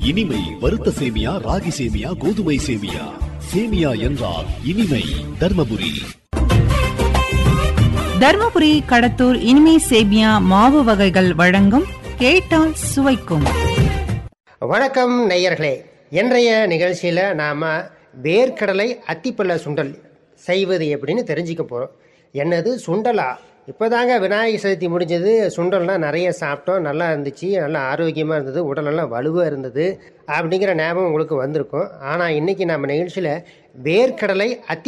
இனிமை வறுத்த சேமியா ராகி சேமியா கோதுமை சேமியா சேமியா என்றால் இனிமை தர்மபுரி தர்மபுரி கடத்தூர் இனிமை சேமியா மாவு வகைகள் வழங்கும் கேட்டால் சுவைக்கும் வணக்கம் நேயர்களே இன்றைய நிகழ்ச்சியில் நாம் வேர்க்கடலை அத்திப்பழ சுண்டல் செய்வது எப்படின்னு தெரிஞ்சுக்க போகிறோம் என்னது சுண்டலா இப்போதாங்க விநாயகர் சதுர்த்தி முடிஞ்சது சுண்டல்லாம் நிறைய சாப்பிட்டோம் நல்லா இருந்துச்சு நல்லா ஆரோக்கியமாக இருந்தது உடலெல்லாம் வலுவாக இருந்தது அப்படிங்கிற ஞாபகம் உங்களுக்கு வந்திருக்கும் ஆனால் இன்றைக்கி நம்ம நிகழ்ச்சியில் வேர்க்கடலை அத்தி